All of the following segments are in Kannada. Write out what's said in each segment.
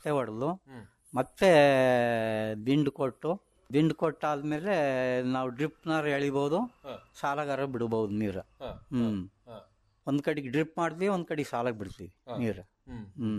ಮತ್ತೆ ಹೊಡೆದು ಮತ್ತೆ ದಿಂಡು ಕೊಟ್ಟು ದಿಂಡು ಕೊಟ್ಟಾದ್ಮೇಲೆ ನಾವು ಡ್ರಿಪ್ನಾರು ಎಳಿಬೋದು ಸಾಲಗಾರ ಬಿಡ್ಬೋದು ನೀರು ಹ್ಮ್ ಒಂದ್ ಕಡೆಗೆ ಡ್ರಿಪ್ ಮಾಡ್ತೀವಿ ಒಂದ್ ಕಡೆಗೆ ಸಾಲಾಗ ಬಿಡ್ತೀವಿ ನೀರು ಹ್ಮ್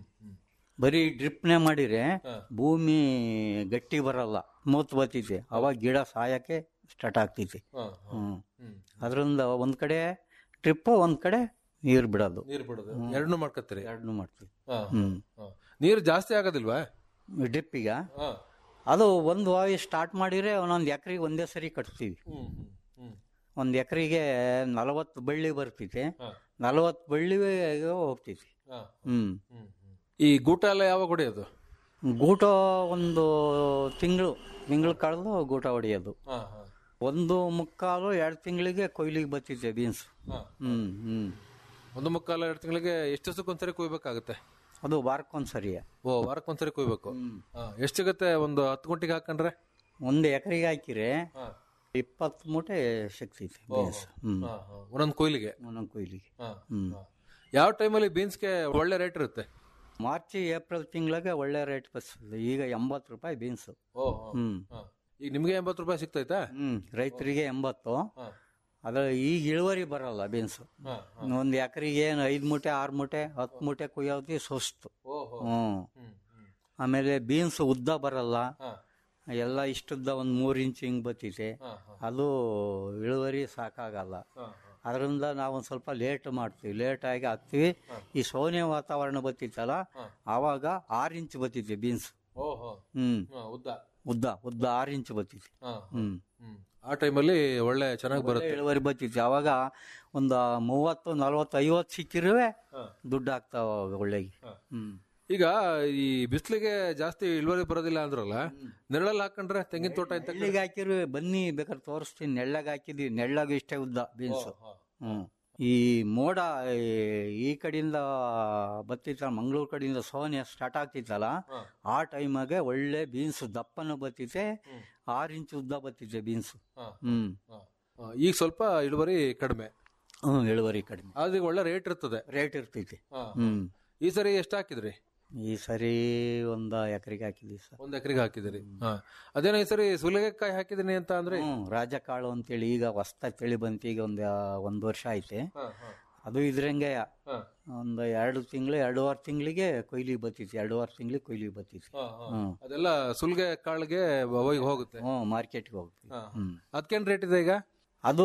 ಬರೀ ಡ್ರಿಪ್ನೇ ಮಾಡಿದ್ರೆ ಭೂಮಿ ಗಟ್ಟಿ ಬರಲ್ಲ ಮೂತ್ ಬರ್ತೈತಿ ಅವಾಗ ಗಿಡ ಸಾಯಕ್ಕೆ ಸ್ಟಾರ್ಟ್ ಆಗ್ತೈತಿ ಹ್ಮ್ ಅದರಿಂದ ಒಂದ್ ಕಡೆ ಡ್ರಿಪ್ ಒಂದ್ ಕಡೆ ನೀರು ಬಿಡೋದು ನೀರು ಬಿಡೋದು ಎರಡನ್ನೂ ಮಾಡ್ಕೊತೀರಿ ಎರಡನ್ನೂ ಮಾಡ್ತೀವಿ ಹಾ, ಹ್ಮ್ ಹಾ. ನೀರು ಜಾಸ್ತಿ ಆಗೋದಿಲ್ವಾ ಡ್ರಿಪ್ಪಿಗ ಹಾ. ಅದು ಒಂದು ವಾಯಿ ಸ್ಟಾರ್ಟ್ ಮಾಡಿದ್ರೆ ಒಂದೊಂದು ಎಕರೆಗೆ ಒಂದೇ ಸರಿ ಕಟ್ತೀವಿ ಹ್ಮ್, ಹ್ಮ್, ಹ್ಮ್. ಒಂದು ಎಕರೆಗೆ ನಲವತ್ತು ಬಳ್ಳಿ ಬರ್ತೈತೆ ಹಾ. ನಲವತ್ತು ಬಳ್ಳಿ ಹೋಗ್ತೈತಿ ಹಾ. ಹ್ಮ್ ಹ್ಮ್, ಹ್ಮ್. ಈ ಗೂಟ ಎಲ್ಲ ಯಾವಾಗ ಹೊಡೆಯೋದು ಗೂಟ ಒಂದು ತಿಂಗಳು ತಿಂಗಳು ಕಳೆದು ಗೂಟ ಹೊಡೆಯೋದು ಹಾ, ಹಾ. ಒಂದು ಮುಕ್ಕಾಲು ಎರಡು ತಿಂಗಳಿಗೆ ಕೊಯ್ಲಿಗೆ ಬರ್ತೈತೆ ಬೀನ್ಸ್ ಹಾ. ಹ್ಮ್ ಹ್ಮ್ ಒಂದು ಮುಕ್ಕಾಲು ಎರಡು ತಿಂಗಳಿಗೆ ಎಷ್ಟು ದಿವಸಕ್ಕೊಂದ್ಸರಿ ಕೊಯ್ಬೇಕಾಗುತ್ತೆ ಅದು ವಾರಕ್ಕೊಂದ್ಸರಿ ಓ ವಾರಕ್ಕೊಂದ್ಸರಿ ಕೊಯ್ಬೇಕು ಹಾ, ಎಷ್ಟು ಸಿಗುತ್ತೆ ಒಂದು ಹತ್ತು ಗುಂಟಿಗೆ ಹಾಕೊಂಡ್ರೆ ಒಂದು ಎಕರೆಗೆ ಹಾಕಿರೆ ಹಾ. ಇಪ್ಪತ್ತು ಮೂಟೆ ಸಿಗ್ತೈತೆ ಬೀನ್ಸ್ ಹ್ಮ್ ಹಾ, ಹಾ. ಒಂದೊಂದು ಕೊಯ್ಲಿಗೆ ಒಂದೊಂದು ಕೊಯ್ಲಿಗೆ ಹಾ, ಹ್ಮ್ ಹಾ. ಯಾವ ಟೈಮಲ್ಲಿ ಬೀನ್ಸ್ಗೆ ಒಳ್ಳೆ ರೇಟ್ ಇರುತ್ತೆ ಮಾರ್ಚ್ ಏಪ್ರಿಲ್ ತಿಂಗಳಿಗೆ ಒಳ್ಳೆ ರೇಟ್ ಬರ್ತದೆ ಈಗ ಎಂಬತ್ತು ರೂಪಾಯಿ ಬೀನ್ಸು ಓ ಹ್ಮ್ ಹಾ. ಈಗ ನಿಮ್ಗೆ ಎಂಬತ್ತು ರೂಪಾಯಿ ಸಿಗ್ತೈತಾ ಹ್ಮ್ ರೈತರಿಗೆ ಎಂಬತ್ತು ಹಾ. ಅದ್ರ ಈಗ ಇಳುವರಿ ಬರಲ್ಲ ಬೀನ್ಸು ಹಾ, ಒಂದು ಎಕರೆಗೆ ಏನು ಐದು ಮೂಟೆ ಆರು ಮೂಟೆ ಹತ್ತು ಮೂಟೆ ಕುಯ್ಯೋತಿ ಸುಸ್ತು ಓಹೋ ಹ್ಮ್ ಹ್ಮ್, ಹ್ಮ್. ಆಮೇಲೆ ಬೀನ್ಸ್ ಉದ್ದ ಬರಲ್ಲ ಹಾ, ಎಲ್ಲ ಇಷ್ಟುದ್ದ ಒಂದು ಮೂರು ಇಂಚ್ ಹಿಂಗ್ ಬರ್ತೈತೆ ಹಾ, ಹಾ. ಅದು ಇಳುವರಿ ಸಾಕಾಗಲ್ಲ ಹಾ, ಅದರಿಂದ ನಾವು ಒಂದು ಸ್ವಲ್ಪ ಲೇಟ್ ಮಾಡ್ತೀವಿ ಲೇಟ್ ಆಗಿ ಹಾಕ್ತಿವಿ ಈ ಸೋನೆ ವಾತಾವರಣ ಬತ್ತಿತ್ತಲ್ಲ ಆವಾಗ ಆರು ಇಂಚ್ ಬತ್ತೈತಿ ಬೀನ್ಸ್ ಓಹೋ ಹ್ಮ್ ಹಾ, ಉದ್ದ ಉದ್ದ ಉದ್ದ ಆರು ಇಂಚ್ ಬತ್ತೈತಿ ಹಾ, ಹ್ಮ್ ಹ್ಮ್. ಆ ಟೈಮಲ್ಲಿ ಒಳ್ಳೆ ಚೆನ್ನಾಗಿ ಒಳ್ಳೆ ಬರುತ್ತೆ ಇಳುವರಿ ಬರ್ತೈತಿ ಅವಾಗ ಒಂದು ಮೂವತ್ತು ನಲ್ವತ್ತು ಐವತ್ತು ಸಿಕ್ಕಿರುವೆ ದುಡ್ಡು ಆಗ್ತಾವ ಒಳ್ಳೆಗೆ ಹ್ಮ್ ಈಗ ಈ ಬಿಸಿಲಿಗೆ ಜಾಸ್ತಿ ಇಳುವರಿ ಬರೋದಿಲ್ಲ ಅಂದ್ರಲ್ಲ ನೆರಳಲ್ಲಿ ಹಾಕೊಂಡ್ರೆ ತೆಂಗಿನ ತೋಟ ಅಂತ ನೆಳ್ಳಿಗೆ ಹಾಕಿರುವೆ ಬನ್ನಿ ಬೇಕಾದ್ರೆ ತೋರಿಸ್ತೀನಿ ನೆಳ್ಳಾಗ ಹಾಕಿದ್ವಿ ನೆಳ್ಳಾಗ ಇಷ್ಟೇ ಉದ್ದ ಬೀನ್ಸ್ ಹ್ಮ್ ಈ ಮೋಡ ಈ- ಈ ಕಡೆಯಿಂದ ಬತ್ತಿತ್ತಲ್ಲ ಮಂಗಳೂರು ಕಡೆಯಿಂದ ಸೋನೆ ಸ್ಟಾರ್ಟ್ ಆಗ್ತಿತ್ತಲ್ಲ ಆ ಟೈಮಾಗೆ ಒಳ್ಳೆ ಬೀನ್ಸ್ ದಪ್ಪನ ಬತ್ತಿತೆ ಆರು ಇಂಚ್ ಉದ್ದ ಬತ್ತಿತೆ ಬೀನ್ಸ್ ಹ್ಮ್ ಆ, ಈಗ ಸ್ವಲ್ಪ ಇಳುವರಿ ಕಡಿಮೆ ಹ್ಮ್ ಇಳುವರಿ ಕಡಿಮೆ ಆದ್ರೆ ಒಳ್ಳೆ ರೇಟ್ ಇರ್ತದೆ ರೇಟ್ ಇರ್ತೈತಿ ಹಾ. ಹ್ಮ್ ಈ ಸರಿ ಎಷ್ಟು ಹಾಕಿದ್ರಿ ಈ ಸರಿ ಒಂದ ಎಕರೆಗೆ ಹಾಕಿದ್ವಿ ಸರ್ ಒಂದ್ ಎಕರೆಗೆ ಹಾಕಿದಿರಿ ಹಾ ಅದೇನೋ ಈ ಸರಿ ಸುಲಿಗೆಕಾಯಿ ಹಾಕಿದೀನಿ ಅಂತ ಅಂದ್ರೆ ಹ್ಮ್ ರಾಜಕಾಳು ಅಂತೇಳಿ ಈಗ ಹೊಸ್ತ ತಳಿ ಬಂತು ಈಗ ಒಂದ್ ಒಂದ್ ವರ್ಷ ಐತೆ ಹಾ, ಹಾ, ಅದು ಇದ್ರಂಗೆ ಹಾ, ಒಂದು ಎರಡು ತಿಂಗಳು ಎರಡೂವರೆ ತಿಂಗಳಿಗೆ ಕೊಯ್ಲಿಗೆ ಬರ್ತೈತಿ ಎರಡೂವರೆ ತಿಂಗಳಿಗೆ ಕೊಯ್ಲಿಗೆ ಬರ್ತೈತಿ ಹಾ, ಹಾ. ಹ್ಮ್ ಅದೆಲ್ಲ ಸುಲಿಗೆ ಕಾಳಿಗೆ ಹೋಗಿ ಹೋಗುತ್ತೆ ಹ್ಞೂ ಮಾರ್ಕೆಟ್ಗೆ ಹೋಗ್ತೀವಿ ಹಾ. ಹ್ಮ್ ಅದಕ್ಕೇನ್ ರೇಟ್ ಇದೆ ಈಗ ಅದು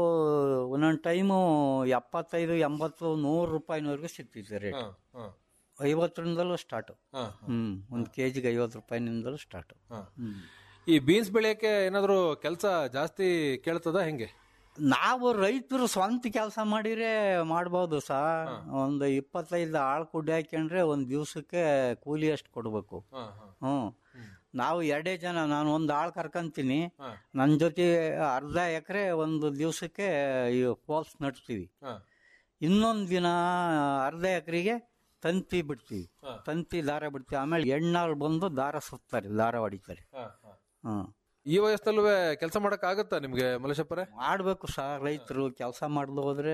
ಒಂದೊಂದು ಟೈಮು ಎಪ್ಪತ್ತೈದು ಎಂಬತ್ತು ನೂರು ರೂಪಾಯಿನವರೆಗೂ ಸಿಗ್ತೈತೆ ರೇಟ್ ಹಾ, ಹಾ, ಐವತ್ತರಿಂದಲೂ ಸ್ಟಾರ್ಟ್ ಹಾ, ಹ್ಮ್ ಒಂದು ಕೆ ಜಿಗೆ ಐವತ್ತು ರೂಪಾಯಿನಿಂದಲೂ ಸ್ಟಾರ್ಟ್ ಹಾ. ಹ್ಮ್ ಈ ಬೀನ್ಸ್ ಬೆಳೆಯಕ್ಕೆ ಏನಾದ್ರು ಕೆಲಸ ಜಾಸ್ತಿ ಕೇಳ್ತದ ಹೆಂಗೆ ನಾವು ರೈತರು ಸ್ವಂತ ಕೆಲಸ ಮಾಡಿದ್ರೆ ಮಾಡ್ಬೋದು ಸಾ ಒಂದು ಇಪ್ಪತ್ತೈದು ಆಳು ಕುಡ್ಡಿ ಹಾಕೊಂಡ್ರೆ ಒಂದು ದಿವಸಕ್ಕೆ ಕೂಲಿ ಅಷ್ಟು ಕೊಡ್ಬೇಕು ಹಾ, ಹಾ, ಹ್ಮ್ ನಾವು ಎರಡೇ ಜನ ನಾನು ಒಂದು ಆಳು ಕರ್ಕೊಂತೀನಿ ಹಾ. ನನ್ನ ಜೊತೆ ಅರ್ಧ ಎಕರೆ ಒಂದು ದಿವಸಕ್ಕೆ ಈ ಫಾಲ್ಸ್ ನಡ್ತೀವಿ ಹಾ, ಇನ್ನೊಂದು ದಿನ ಅರ್ಧ ಎಕರೆಗೆ ತಂತಿ ಬಿಡ್ತೀವಿ ಹಾ. ತಂತಿ ದಾರ ಬಿಡ್ತೀವಿ ಆಮೇಲೆ ಎಣ್ಣಾಳು ಬಂದು ದಾರ ಸುತ್ತಾರೆ ದಾರ ಹೊಡಿತಾರೆ ಹಾ, ಹಾ. ಹ್ಮ್ ಈ ವಯಸ್ಸಲ್ಲೂ ಕೆಲಸ ಮಾಡಕ್ ಆಗತ್ತಾ ನಿಮ್ಗೆ ಮಲೇಶಪ್ಪರೇ ಮಾಡ್ಬೇಕು ಸರ್ ರೈತರು ಕೆಲಸ ಮಾಡ್ದು ಹೋದ್ರೆ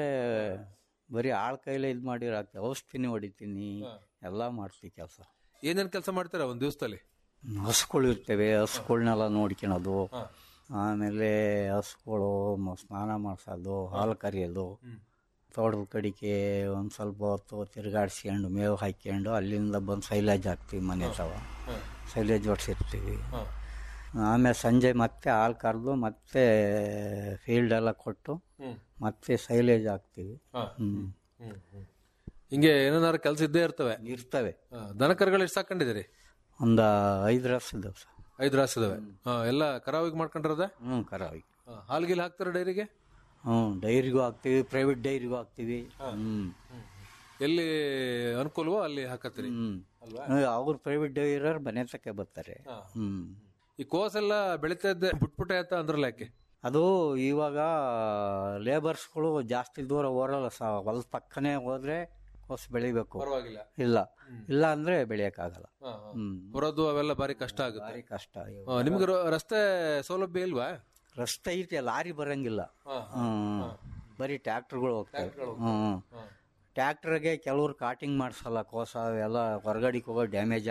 ಬರೀ ಆಳ್ ಕೈಲೇ ಇದು ಮಾಡಿರಾಗ್ತದೆ ಔಷಧಿನಿ ಹೊಡಿತೀನಿ ಎಲ್ಲ ಮಾಡ್ತೀವಿ ಕೆಲಸ ಏನೇನ್ ಕೆಲಸ ಮಾಡ್ತೀರಾ ಒಂದ್ ದಿವಸದಲ್ಲಿ ಹಸುಗಳು ಇರ್ತವೆ ಹಸುಗಳನ್ನೆಲ್ಲ ನೋಡ್ಕೊಳೋದು ಆಮೇಲೆ ಹಸುಗಳು ಮ- ಸ್ನಾನ ಮಾಡಿಸೋದು ಹಾಲು ಕರಿಯೋದು ತೋಟದ ಕಡಿಕೆ ಒಂದು ಸ್ವಲ್ಪ ಹೊತ್ತು ತಿರುಗಾಡ್ಸ್ಕೊಂಡು ಮೇವು ಹಾಕ್ಕೊಂಡು ಅಲ್ಲಿಂದ ಬಂದು ಸೈಲೇಜ್ ಹಾಕ್ತೀವಿ ಮನೆ ತವ ಸೈಲೇಜ್ ಹೊಡ್ಸಿರ್ತೀವಿ ಆಮೇಲೆ ಸಂಜೆ ಮತ್ತೆ ಹಾಲು ಕರೆದು ಮತ್ತೆ ಫೀಲ್ಡ್ ಎಲ್ಲ ಕೊಟ್ಟು ಮತ್ತೆ ಸೈಲೇಜ್ ಹಾಕ್ತೀವಿ ಹ್ಮ್ ಹಿಂಗೆ ಏನಾದ್ರು ಕೆಲಸ ಇದ್ದೇ ಇರ್ತವೆ ಇರ್ತವೆ ಹಾ, ದನ ಕರುಗಳು ಎಷ್ಟು ಸಾಕೊಂಡಿದ್ದೀರಿ ಒಂದು ಐದು ರಸ್ ಇದಾವೆ ಸರ್ ಐದು ರಾಸ್ ಇದಾವೆ ಹಾ, ಎಲ್ಲ ಕರಾವಿಗೆ ಮಾಡ್ಕೊಂಡಿರೋದ ಹ್ಞೂ ಕರಾವಿ ಹಾಲ್ಗಿಲ್ ಹಾಕ್ತಾರ ಡೈರಿಗೆ ಹ್ಞೂ ಡೈರಿಗೂ ಹಾಕ್ತೀವಿ ಪ್ರೈವೇಟ್ ಡೈರಿಗೂ ಹಾಕ್ತೀವಿ ಹ್ಮ್ ಎಲ್ಲಿ ಅನುಕೂಲವೋ ಅಲ್ಲಿ ಹಾಕತ್ತೀರಿ ಹ್ಮ್ ಅವ್ರು ಪ್ರೈವೇಟ್ ಡೈರರ್ ಮನೆ ತಕ್ಕೆ ಬರ್ತಾರೆ ಹ್ಮ್ ಈ ಕೋಸ್ ಎಲ್ಲ ಬೆಳಿತಾ ಇದ್ದೆ ಬಿಟ್ಬಿಟ್ಟೆ ಅಂತ ಅಂದ್ರಲ್ಲ ಯಾಕೆ ಅದು ಇವಾಗ ಲೇಬರ್ಸ್ಗಳು ಜಾಸ್ತಿ ದೂರ ಓರಲ್ಲ ಸ ಹೊಲ ಪಕ್ಕನೆ ಹೋದ್ರೆ ಕೋಸು ಬೆಳಿಬೇಕು ಪರವಾಗಿಲ್ಲ ಇಲ್ಲ ಇಲ್ಲ ಅಂದ್ರೆ ಬೆಳೆಯಕ್ಕಾಗಲ್ಲ ಹಾ, ಹಾ. ಹ್ಮ್ ಬರೋದು ಅವೆಲ್ಲ ಭಾರಿ ಕಷ್ಟ ಆಗುತ್ತೆ ಭಾರಿ ಕಷ್ಟ ಇವಾಗ. ಹಾ, ನಿಮ್ಗೆ ರ- ರಸ್ತೆ ಸೌಲಭ್ಯ ಇಲ್ವಾ ರಸ್ತೆ ಐತೆ ಲಾರಿ ಬರಂಗಿಲ್ಲ ಹ್ಮ್ ಬರೀ ಟ್ಯಾಕ್ಟರ್ಗಳು ಹೋಗ್ತವೆ ಹ್ಮ್ ಟ್ಯಾಕ್ಟರ್ಗೆ ಕೆಲವ್ರು ಕಾಟಿಂಗ್ ಮಾಡ್ಸಲ್ಲ ಕೋಸ ಅವೆಲ್ಲ ಹೊರಗಡೆಗೆ ಹೋಗೋ ಡ್ಯಾಮೇಜ್